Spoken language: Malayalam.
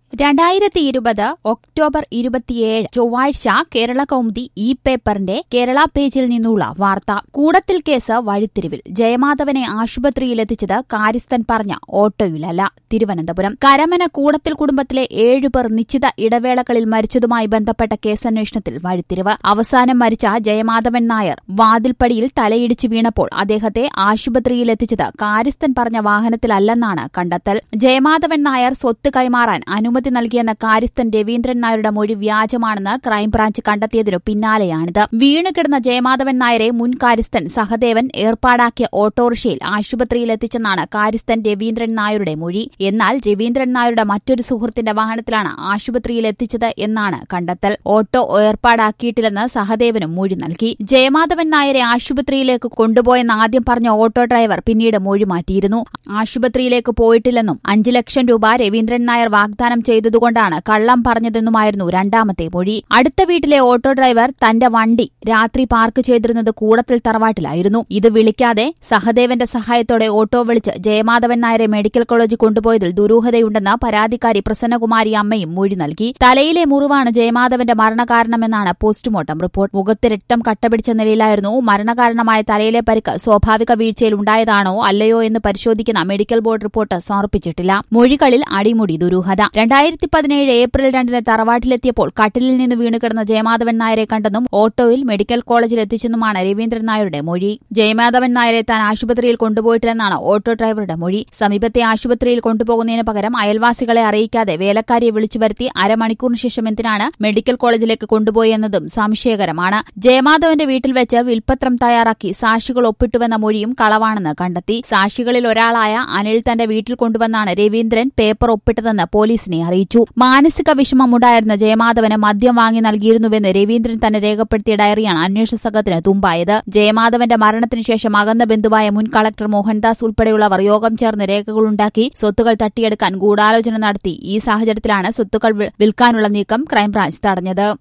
രണ്ടായിരത്തി ഇരുപത് ഒക്ടോബർ ഇരുപത്തിയേഴ് ചൊവ്വാഴ്ച കേരള കൗമുദി ഇ പേപ്പറിന്റെ കേരള പേജിൽ നിന്നുള്ള വാർത്ത കൂടത്തിൽ കേസ് വഴിത്തിരിവിൽ ജയമാധവനെ ആശുപത്രിയിലെത്തിച്ചത് കാര്യസ്ഥൻ പറഞ്ഞ ഓട്ടോയിലല്ല തിരുവനന്തപുരം കരമന കൂടത്തിൽ കുടുംബത്തിലെ ഏഴുപേർ നിശ്ചിത ഇടവേളകളിൽ മരിച്ചതുമായി ബന്ധപ്പെട്ട കേസന്വേഷണത്തിൽ വഴിത്തിരിവ് അവസാനം മരിച്ച ജയമാധവൻ നായർ വാതിൽപ്പടിയിൽ തലയിടിച്ച് വീണപ്പോൾ അദ്ദേഹത്തെ ആശുപത്രിയിലെത്തിച്ചത് കാര്യസ്ഥൻ പറഞ്ഞ വാഹനത്തിലല്ലെന്നാണ് കണ്ടെത്തൽ ജയമാധവൻ നായർ സ്വത്ത് കൈമാറാൻ അനുമതി നൽകിയെന്ന കാര്യസ്ഥൻ രവീന്ദ്രൻ നായരുടെ മൊഴി വ്യാജമാണെന്ന് ക്രൈംബ്രാഞ്ച് കണ്ടെത്തിയതിനു പിന്നാലെയാണിത് വീണുകിടന്ന ജയമാധവൻ നായരെ മുൻ കാര്യസ്ഥൻ സഹദേവൻ ഏർപ്പാടാക്കിയ ഓട്ടോറിക്ഷയിൽ ആശുപത്രിയിലെത്തിച്ചെന്നാണ് കാര്യസ്ഥൻ രവീന്ദ്രൻ നായരുടെ മൊഴി എന്നാൽ രവീന്ദ്രൻ നായരുടെ മറ്റൊരു സുഹൃത്തിന്റെ വാഹനത്തിലാണ് ആശുപത്രിയിലെത്തിച്ചത് എന്നാണ് കണ്ടെത്തൽ ഓട്ടോ ഏർപ്പാടാക്കിയിട്ടില്ലെന്ന് സഹദേവനും മൊഴി നൽകി ജയമാധവൻ നായരെ ആശുപത്രിയിലേക്ക് കൊണ്ടുപോയെന്ന് ആദ്യം പറഞ്ഞ ഓട്ടോ ഡ്രൈവർ പിന്നീട് മൊഴി മാറ്റിയിരുന്നു ആശുപത്രിയിലേക്ക് പോയിട്ടില്ലെന്നും അഞ്ചു ലക്ഷം രൂപ രവീന്ദ്രൻ നായർ വാഗ്ദാനം ചെയ്തതുകൊണ്ടാണ് കള്ളം പറഞ്ഞതെന്നുമായിരുന്നു രണ്ടാമത്തെ മൊഴി അടുത്ത വീട്ടിലെ ഓട്ടോ ഡ്രൈവർ തന്റെ വണ്ടി രാത്രി പാർക്ക് ചെയ്തിരുന്നത് കൂടത്തിൽ തറവാട്ടിലായിരുന്നു ഇത് വിളിക്കാതെ സഹദേവന്റെ സഹായത്തോടെ ഓട്ടോ വിളിച്ച് ജയമാധവൻ നായരെ മെഡിക്കൽ കോളേജിൽ കൊണ്ടുപോയതിൽ ദുരൂഹതയുണ്ടെന്ന് പരാതിക്കാരി പ്രസന്നകുമാരി അമ്മയും മൊഴി നൽകി തലയിലെ മുറിവാണ് ജയമാധവന്റെ മരണകാരണമെന്നാണ് പോസ്റ്റ്മോർട്ടം റിപ്പോർട്ട് മുഖത്ത് രക്തം കട്ടപിടിച്ച നിലയിലായിരുന്നു മരണകാരണമായ തലയിലെ പരിക്ക് സ്വാഭാവിക വീഴ്ചയിൽ ഉണ്ടായതാണോ അല്ലയോ എന്ന് പരിശോധിക്കുന്ന മെഡിക്കൽ ബോർഡ് റിപ്പോർട്ട് സമർപ്പിച്ചിട്ടില്ല മൊഴികളിൽ അടിമുടി ദുരൂഹത രണ്ടായിരത്തി പതിനേഴ് ഏപ്രിൽ രണ്ടിന് തറവാട്ടിലെത്തിയപ്പോൾ കട്ടിലിൽ നിന്ന് വീണുകിടന്ന ജയമാധവൻ നായരെ കണ്ടെന്നും ഓട്ടോയിൽ മെഡിക്കൽ കോളേജിൽ എത്തിച്ചെന്നുമാണ് രവീന്ദ്രൻ നായരുടെ മൊഴി ജയമാധവൻ നായരെ താൻ ആശുപത്രിയിൽ കൊണ്ടുപോയിട്ടില്ലെന്നാണ് ഓട്ടോ ഡ്രൈവറുടെ മൊഴി സമീപത്തെ ആശുപത്രിയിൽ കൊണ്ടുപോകുന്നതിന് പകരം അയൽവാസികളെ അറിയിക്കാതെ വേലക്കാരിയെ വിളിച്ചു വരുത്തി അരമണിക്കൂറിന് ശേഷം എന്തിനാണ് മെഡിക്കൽ കോളേജിലേക്ക് കൊണ്ടുപോയി എന്നതും സംശയകരമാണ് ജയമാധവന്റെ വീട്ടിൽ വെച്ച് വിൽപ്പത്രം തയ്യാറാക്കി സാക്ഷികൾ ഒപ്പിട്ടുവെന്ന മൊഴിയും കളവാണെന്ന് കണ്ടെത്തി സാക്ഷികളിൽ ഒരാളായ അനിൽ തന്റെ വീട്ടിൽ കൊണ്ടുവന്നാണ് രവീന്ദ്രൻ പേപ്പർ ഒപ്പിട്ടതെന്ന് പോലീസിനെ അറിയിച്ചു മാനസിക വിഷമമുണ്ടായിരുന്ന ജയമാധവന് മദ്യം വാങ്ങി നൽകിയിരുന്നുവെന്ന് രവീന്ദ്രൻ തന്നെ രേഖപ്പെടുത്തിയ ഡയറിയാണ് അന്വേഷണ സംഘത്തിന് തുമ്പായത് ജയമാധവന്റെ മരണത്തിനു ശേഷം അകന്ന ബന്ധുവായ മുൻ കളക്ടർ മോഹൻദാസ് ഉൾപ്പെടെയുള്ളവർ യോഗം ചേർന്ന് രേഖകളുണ്ടാക്കി സ്വത്തുകൾ തട്ടിയെടുക്കാൻ ഗൂഢാലോചന നടത്തി ഈ സാഹചര്യത്തിലാണ് സ്വത്തുക്കൾ വിൽക്കാനുള്ള നീക്കം ക്രൈംബ്രാഞ്ച് തടഞ്ഞത്